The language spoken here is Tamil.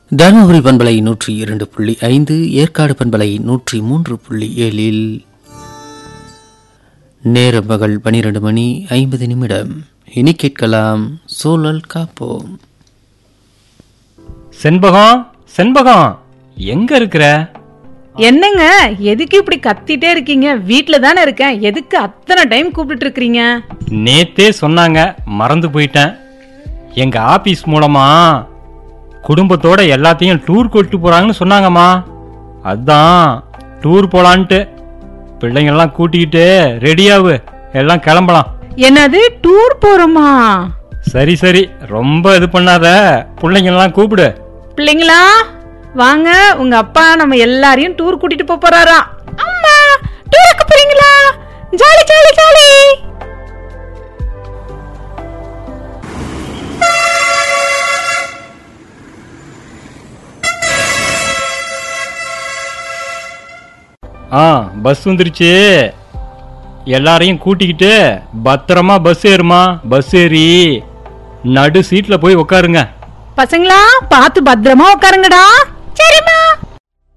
தருமபுரி பண்பலை நூற்றி இரண்டு புள்ளி ஐந்து ஏற்காடு பண்பலை நூற்றி மூன்று புள்ளி ஏழில் நேர பகல் பனிரெண்டு மணி ஐம்பது நிமிடம் இனி கேட்கலாம் சூழல் காப்போம் செண்பகம் செண்பகம் எங்க இருக்கிற என்னங்க எதுக்கு இப்படி கத்திட்டே இருக்கீங்க வீட்ல தானே இருக்கேன் எதுக்கு அத்தனை டைம் கூப்பிட்டு இருக்கீங்க நேத்தே சொன்னாங்க மறந்து போயிட்டேன் எங்க ஆபீஸ் மூலமா குடும்பத்தோட எல்லாத்தையும் டூர் கூட்டிட்டு போறாங்கன்னு சொன்னாங்கம்மா அதான் டூர் போலான்ட்டு பிள்ளைங்கெல்லாம் கூட்டிக்கிட்டு ரெடியாவு எல்லாம் கிளம்பலாம் என்னது டூர் போறோமா சரி சரி ரொம்ப இது பண்ணாத பிள்ளைங்கெல்லாம் கூப்பிடு பிள்ளைங்களா வாங்க உங்க அப்பா நம்ம எல்லாரையும் டூர் கூட்டிட்டு போப் போறாராம் அம்மா டூருக்கு போறீங்களா ஜாலி ஜாலி ஜாலி ஆ பஸ் வந்துருச்சு எல்லாரையும் கூட்டிக்கிட்டு பத்திரமா பஸ் ஏறுமா பஸ் ஏறி நடு சீட்ல போய் உட்காருங்க பசங்களா பார்த்து பத்திரமா உட்காருங்கடா சரிம்மா